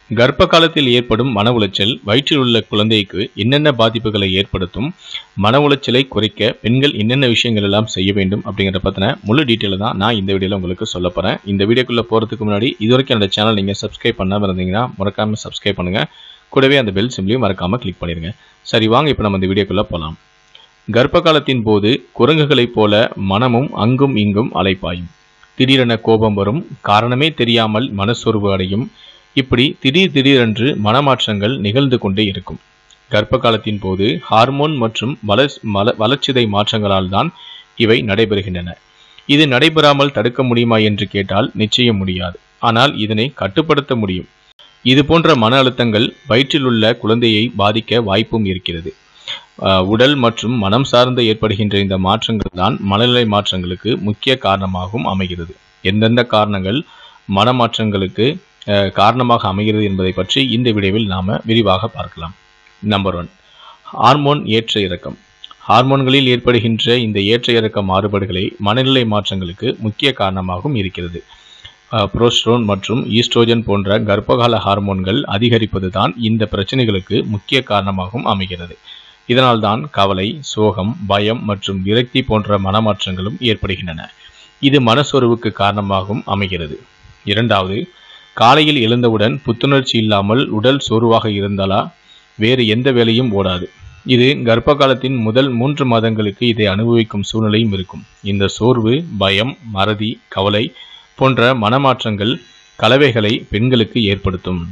கர்ப்ப காலத்தில் ஏற்படும் மன உளைச்சல் வயிற்றில் உள்ள குழந்தைக்கு என்னென்ன பாதிப்புகளை ஏற்படுத்தும் மன உளைச்சலை குறைக்க பெண்கள் என்னென்ன விஷயங்கள் எல்லாம் செய்ய வேண்டும் அப்படிங்கிறத பற்றின முழு டீட்டெயிலை தான் நான் இந்த வீடியோவில் உங்களுக்கு சொல்ல போகிறேன் இந்த வீடியோக்குள்ளே போகிறதுக்கு முன்னாடி இது வரைக்கும் என்னோட சேனல் நீங்கள் சப்ஸ்கிரைப் பண்ணாமல் இருந்தீங்கன்னா மறக்காமல் சப்ஸ்கிரைப் பண்ணுங்கள் கூடவே அந்த பெல் சிம்லையும் மறக்காமல் கிளிக் பண்ணிடுங்க சரி வாங்க இப்போ நம்ம இந்த வீடியோக்குள்ளே போகலாம் கர்ப்ப காலத்தின் போது குரங்குகளைப் போல மனமும் அங்கும் இங்கும் அலைப்பாயும் திடீரென கோபம் வரும் காரணமே தெரியாமல் மனசோர்வு அடையும் இப்படி திடீர் திடீரென்று மனமாற்றங்கள் நிகழ்ந்து கொண்டே இருக்கும் கர்ப்ப காலத்தின் போது ஹார்மோன் மற்றும் வளர் மல வளர்ச்சிதை மாற்றங்களால் தான் இவை நடைபெறுகின்றன இது நடைபெறாமல் தடுக்க முடியுமா என்று கேட்டால் நிச்சயம் முடியாது ஆனால் இதனை கட்டுப்படுத்த முடியும் இது போன்ற மன அழுத்தங்கள் வயிற்றில் உள்ள குழந்தையை பாதிக்க வாய்ப்பும் இருக்கிறது ஆஹ் உடல் மற்றும் மனம் சார்ந்து ஏற்படுகின்ற இந்த மாற்றங்கள் தான் மனநிலை மாற்றங்களுக்கு முக்கிய காரணமாகவும் அமைகிறது எந்தெந்த காரணங்கள் மனமாற்றங்களுக்கு ஆஹ் காரணமாக அமைகிறது என்பதை பற்றி இந்த வீடியோவில் நாம விரிவாக பார்க்கலாம் நம்பர் ஒன் ஹார்மோன் ஏற்ற இறக்கம் ஹார்மோன்களில் ஏற்படுகின்ற இந்த ஏற்ற இறக்க மாறுபாடுகளே மனநிலை மாற்றங்களுக்கு முக்கிய காரணமாகவும் இருக்கிறது புரோஸ்ட்ரோன் மற்றும் ஈஸ்ட்ரோஜன் போன்ற கர்ப்பகால ஹார்மோன்கள் அதிகரிப்பது தான் இந்த பிரச்சனைகளுக்கு முக்கிய காரணமாகவும் அமைகிறது இதனால்தான் கவலை சோகம் பயம் மற்றும் விரக்தி போன்ற மனமாற்றங்களும் ஏற்படுகின்றன இது மனசோர்வுக்கு காரணமாகவும் அமைகிறது இரண்டாவது காலையில் எழுந்தவுடன் புத்துணர்ச்சி இல்லாமல் உடல் சோர்வாக இருந்தாலா வேறு எந்த வேலையும் ஓடாது இது கர்ப்ப காலத்தின் முதல் மூன்று மாதங்களுக்கு இதை அனுபவிக்கும் சூழ்நிலையும் இருக்கும் இந்த சோர்வு பயம் மறதி கவலை போன்ற மனமாற்றங்கள் கலவைகளை பெண்களுக்கு ஏற்படுத்தும்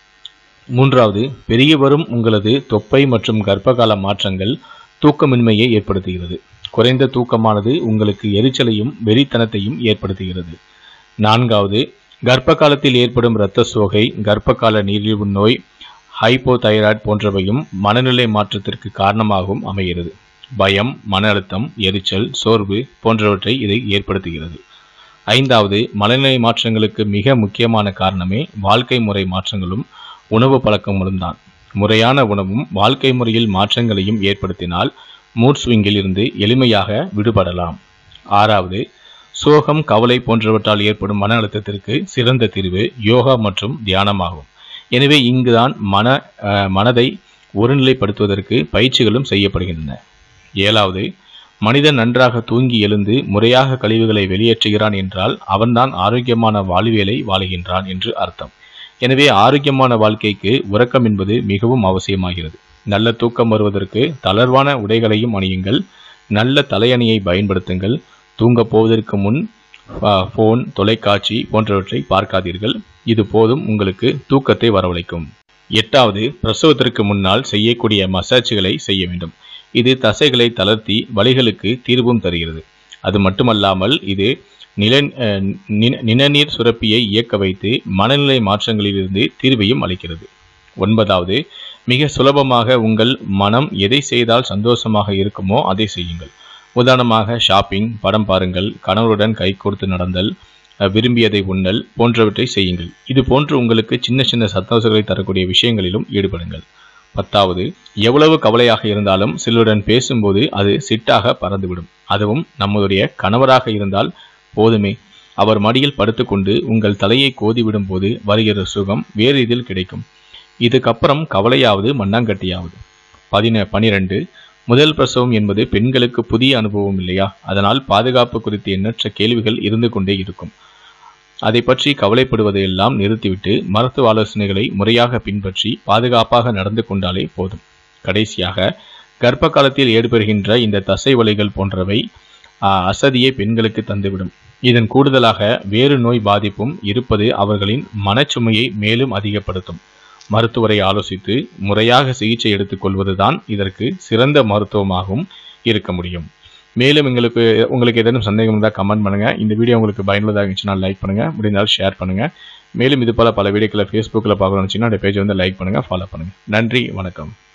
மூன்றாவது பெருகி வரும் உங்களது தொப்பை மற்றும் கர்ப்பகால மாற்றங்கள் தூக்கமின்மையை ஏற்படுத்துகிறது குறைந்த தூக்கமானது உங்களுக்கு எரிச்சலையும் வெறித்தனத்தையும் ஏற்படுத்துகிறது நான்காவது கர்ப்ப காலத்தில் ஏற்படும் இரத்த சோகை கர்ப்பகால நீரிழிவு நோய் ஹைப்போதைராய்டு போன்றவையும் மனநிலை மாற்றத்திற்கு காரணமாகவும் அமைகிறது பயம் மன அழுத்தம் எரிச்சல் சோர்வு போன்றவற்றை இதை ஏற்படுத்துகிறது ஐந்தாவது மனநிலை மாற்றங்களுக்கு மிக முக்கியமான காரணமே வாழ்க்கை முறை மாற்றங்களும் உணவு பழக்கங்களும் தான் முறையான உணவும் வாழ்க்கை முறையில் மாற்றங்களையும் ஏற்படுத்தினால் மூட் ஸ்விங்கில் இருந்து எளிமையாக விடுபடலாம் ஆறாவது சோகம் கவலை போன்றவற்றால் ஏற்படும் மன அழுத்தத்திற்கு சிறந்த தீர்வு யோகா மற்றும் தியானமாகும் எனவே இங்குதான் மன அஹ், மனதை ஒருநிலைப்படுத்துவதற்கு பயிற்சிகளும் செய்யப்படுகின்றன ஏழாவது மனிதன் நன்றாக தூங்கி எழுந்து முறையாக கழிவுகளை வெளியேற்றுகிறான் என்றால் அவன்தான் ஆரோக்கியமான வாழ்வியலை வாழுகின்றான் என்று அர்த்தம் எனவே ஆரோக்கியமான வாழ்க்கைக்கு உறக்கம் என்பது மிகவும் அவசியமாகிறது நல்ல தூக்கம் வருவதற்கு தளர்வான உடைகளையும் அணியுங்கள் நல்ல தலையணியை பயன்படுத்துங்கள் தூங்கப் போவதற்கு முன் ஃபோன் தொலைக்காட்சி போன்றவற்றை பார்க்காதீர்கள் இது போதும் உங்களுக்கு தூக்கத்தை வரவழைக்கும் எட்டாவது பிரசவத்திற்கு முன்னால் செய்யக்கூடிய மசாஜ்களை செய்ய வேண்டும் இது தசைகளை தளர்த்தி வலிகளுக்கு தீர்வும் தருகிறது அது மட்டுமல்லாமல் இது நில அஹ், நின- நிணநீர் சுரப்பியை இயக்க வைத்து மனநிலை மாற்றங்களிலிருந்து தீர்வையும் அளிக்கிறது ஒன்பதாவது மிக சுலபமாக உங்கள் மனம் எதை செய்தால் சந்தோஷமாக இருக்குமோ அதை செய்யுங்கள் உதாரணமாக ஷாப்பிங் படம் பாருங்கள் கணவருடன் கைகோர்த்து நடந்தல் அஹ், விரும்பியதை உண்ணல் போன்றவற்றை செய்யுங்கள் இது போன்று உங்களுக்கு சின்ன சின்ன சந்தோஷங்களை தரக்கூடிய விஷயங்களிலும் ஈடுபடுங்கள் பத்தாவது எவ்வளவு கவலையாக இருந்தாலும் சிலருடன் பேசும்போது அது சிட்டாக பறந்துவிடும் அதுவும் நம்முடைய கணவராக இருந்தால் போதுமே அவர் மடியில் படுத்துக்கொண்டு உங்கள் தலையை கோதிவிடும் போது வருகிற சுகம் வேறு இதில் கிடைக்கும் இதுக்கப்புறம் கவலையாவது மண்ணாங்கட்டியாவது பதின பனிரெண்டு முதல் பிரசவம் என்பது பெண்களுக்கு புதிய அனுபவம் இல்லையா அதனால் பாதுகாப்பு குறித்து எண்ணற்ற கேள்விகள் இருந்து கொண்டே இருக்கும் அதை பற்றி கவலைப்படுவதையெல்லாம் நிறுத்திவிட்டு மருத்துவ ஆலோசனைகளை முறையாக பின்பற்றி பாதுகாப்பாக நடந்து கொண்டாலே போதும் கடைசியாக கர்ப்ப காலத்தில் ஏற்படுகின்ற இந்த தசை வலிகள் போன்றவை ஆ, அசதியை பெண்களுக்கு தந்துவிடும் இதன் கூடுதலாக வேறு நோய் பாதிப்பும் இருப்பது அவர்களின் மனச்சுமையை மேலும் அதிகப்படுத்தும் மருத்துவரை ஆலோசித்து முறையாக சிகிச்சை எடுத்துக்கொள்வதுதான் இதற்கு சிறந்த மருத்துவமாகவும் இருக்க முடியும் மேலும் எங்களுக்கு உங்களுக்கு ஏதேனும் சந்தேகம் இருந்தால் கமெண்ட் பண்ணுங்க இந்த வீடியோ உங்களுக்கு பயனுள்ளதாக இருந்துச்சுன்னா லைக் பண்ணுங்க முடிந்தால் ஷேர் பண்ணுங்க மேலும் இது போல பல வீடியோக்களை ஃபேஸ்புக்கில் பார்க்கணும்னு நினச்சிங்கன்னா அந்த பேஜை வந்து லைக் பண்ணுங்க ஃபாலோ பண்ணுங்க நன்றி வணக்கம்